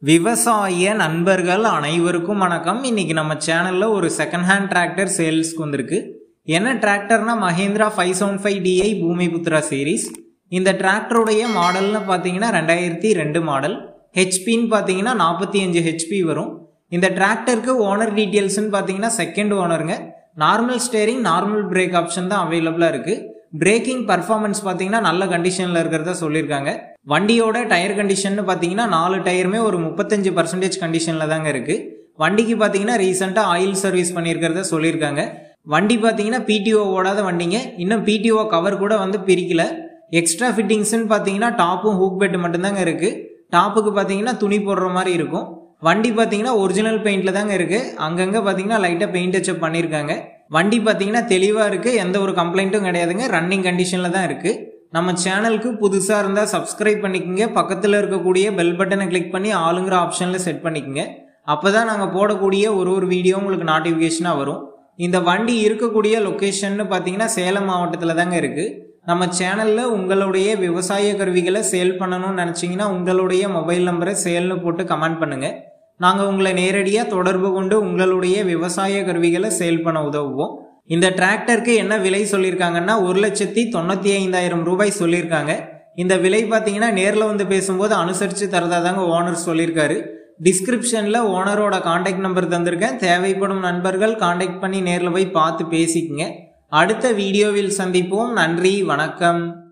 விவசாய நண்பர்கள் அனைவருக்கும் வணக்கம் இன்னைக்கு நம்ம சேனல்ல ஒரு செகண்ட் ஹேண்ட் டிராக்டர் சேல்ஸ்க்கு வந்திருக்கு என்ன டிராக்டர்னா Mahindra five seven five DI Bhoomiputra series இந்த டிராக்டருடைய மாடல்னு பார்த்தீங்கன்னா ரெண்டாயிரத்தி ரெண்டு மாடல் ஹெச்பின்னு பார்த்தீங்கன்னா நாற்பத்தி அஞ்சு ஹெச்பி வரும் இந்த டிராக்டருக்கு ஓனர் டீட்டெயில்ஸ்னு பார்த்தீங்கன்னா செகண்ட் ஓனருங்க normal steering normal brake option தான் அவைலபிளாக இருக்குது பிரேக்கிங் பர்ஃபார்மன்ஸ் பார்த்தீங்கன்னா நல்ல கண்டிஷனில் இருக்கிறதா சொல்லியிருக்காங்க வண்டியோட டயர் கண்டிஷன் பார்த்தீங்கன்னா நாலு டயருமே ஒரு முப்பத்தஞ்சு பர்சன்டேஜ் கண்டிஷனில் தாங்க இருக்குது வண்டிக்கு பார்த்தீங்கன்னா ரீசெண்டாக ஆயில் சர்வீஸ் பண்ணியிருக்கிறத சொல்லியிருக்காங்க வண்டி பார்த்தீங்கன்னா பிடிஓ ஓடாத வண்டிங்க இன்னும் பிடிஓ கவர் கூட வந்து பிரிக்கல எக்ஸ்ட்ரா ஃபிட்டிங்ஸ்னு பார்த்தீங்கன்னா டாப்பும் ஹூக் பெட் மட்டும்தாங்க இருக்குது டாப்புக்கு பார்த்தீங்கன்னா துணி போடுற மாதிரி இருக்கும் வண்டி பார்த்தீங்கன்னா ஒரிஜினல் பெயிண்டில் தாங்க இருக்குது அங்கங்கே பார்த்தீங்கன்னா லைட்டாக பெயிண்ட் டச்சப் பண்ணியிருக்காங்க வண்டி பார்த்தீங்கன்னா தெளிவாக இருக்குது எந்த ஒரு கம்ப்ளைண்ட்டும் கிடையாதுங்க ரன்னிங் கண்டிஷனில் தான் இருக்குது நம்ம சேனலுக்கு புதுசாக இருந்தால் சப்ஸ்கிரைப் பண்ணிக்கோங்க பக்கத்தில் இருக்கக்கூடிய பெல் பட்டனை கிளிக் பண்ணி ஆளுங்கிற ஆப்ஷனில் செட் பண்ணிக்கோங்க அப்போ தான் நாங்கள் போடக்கூடிய ஒரு ஒரு வீடியோ உங்களுக்கு நோட்டிஃபிகேஷனாக வரும் இந்த வண்டி இருக்கக்கூடிய லொக்கேஷன்னு பார்த்தீங்கன்னா சேலம் மாவட்டத்தில் தாங்க இருக்குது நம்ம சேனலில் உங்களுடைய விவசாய கருவிகளை சேல் பண்ணணும்னு நினச்சிங்கன்னா உங்களுடைய மொபைல் நம்பரை சேல்னு போட்டு கமெண்ட் பண்ணுங்கள் நாங்கள் உங்களை நேரடியாக தொடர்பு கொண்டு உங்களுடைய விவசாய கருவிகளை சேல் பண்ண உதவுவோம் இந்த டிராக்டருக்கு என்ன விலை சொல்லியிருக்காங்கன்னா ஒரு லட்சத்தி தொண்ணூற்றி ஐந்தாயிரம் ரூபாய் சொல்லியிருக்காங்க இந்த விலை பார்த்தீங்கன்னா நேரில் வந்து பேசும்போது அனுசரித்து தரதா தாங்க ஓனர் சொல்லியிருக்காரு டிஸ்கிரிப்ஷனில் ஓனரோட காண்டாக்ட் நம்பர் தந்திருக்கேன் தேவைப்படும் நண்பர்கள் காண்டாக்ட் பண்ணி நேரில் போய் பார்த்து பேசிக்கங்க அடுத்த வீடியோவில் சந்திப்போம் நன்றி வணக்கம்